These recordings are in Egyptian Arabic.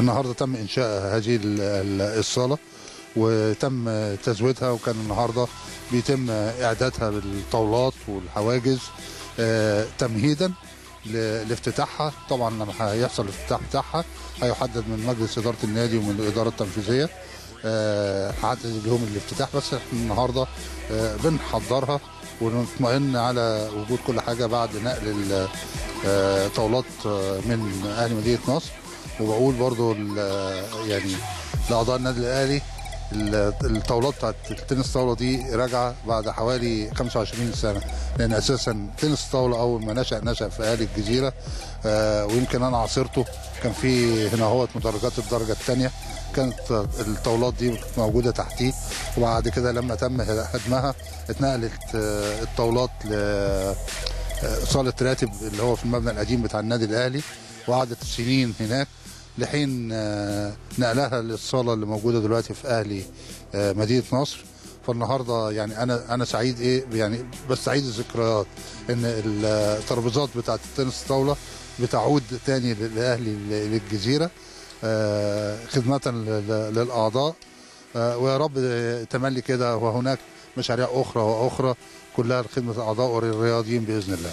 النهارده تم انشاء هذه ال- ال- الصاله وتم تزويدها وكان النهارده بيتم اعدادها بالطاولات والحواجز آه، تمهيدا ل- لافتتاحها طبعا لما هيحصل الافتتاح بتاعها هيحدد من مجلس اداره النادي ومن الاداره التنفيذيه آه، هحدد اليوم الافتتاح بس احنا النهارده آه، بنحضرها ونطمئن على وجود كل حاجه بعد نقل ال- آه، طاولات آه، من اهل مدينه نصر وبقول برضو ال- يعني لاعضاء النادي الاهلي ال- الطاولات بتاعت التنس طاوله دي راجعه بعد حوالي 25 سنه لان اساسا تنس طاوله اول ما نشا نشا في اهل الجزيره آه ويمكن انا عاصرته كان في هنا هو مدرجات الدرجه الثانيه كانت الطاولات دي موجوده تحتيه وبعد كده لما تم هدمها اتنقلت آه، الطاولات ل آه، صاله راتب اللي هو في المبنى القديم بتاع النادي الاهلي وقعدت سنين هناك لحين آه، نقلها للصاله اللي موجوده دلوقتي في اهلي آه، مدينه نصر فالنهارده يعني انا انا سعيد ايه يعني بستعيد الذكريات ان الترابيزات بتاعت التنس طاوله بتعود تاني لاهلي للجزيره آه، خدمه لل- للاعضاء آه، ويا رب تملي كده وهناك مشاريع اخرى واخرى كلها لخدمه الاعضاء والرياضيين باذن الله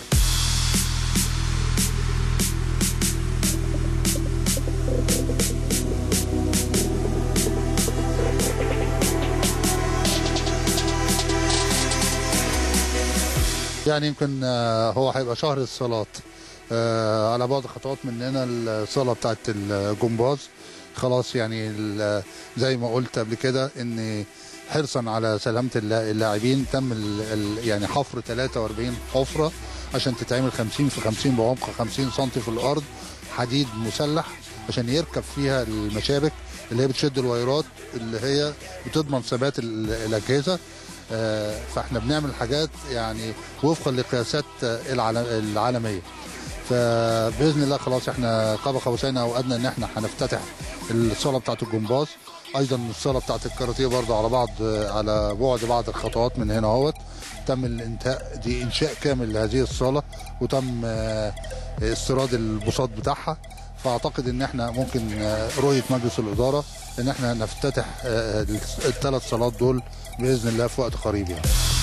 يعني يمكن آه، هو هيبقى شهر الصلاة آه، على بعد خطوات مننا الصالة بتاعت الجمباز خلاص يعني ال- زي ما قلت قبل كده ان حرصا على سلامة اللا- اللاعبين تم ال- ال- يعني حفر 43 حفرة عشان تتعمل 50 في 50 بعمق 50 سم في الارض حديد مسلح عشان يركب فيها المشابك اللي هي بتشد الوايرات اللي هي بتضمن ثبات ال- الاجهزه آه، فاحنا بنعمل حاجات يعني وفقا لقياسات آه، العالم- العالميه فباذن الله خلاص احنا قاب قوسين او ادنى ان احنا هنفتتح الصاله بتاعت الجمباز ايضا الصاله بتاعت الكاراتيه برضه على بعض على بعد بعض الخطوات من هنا اهوت تم الانتهاء دي انشاء كامل لهذه الصاله وتم آه، استيراد البساط بتاعها فاعتقد ان احنا ممكن آه، رؤيه مجلس الاداره ان احنا نفتتح الثلاث صالات دول باذن الله في وقت قريب يعني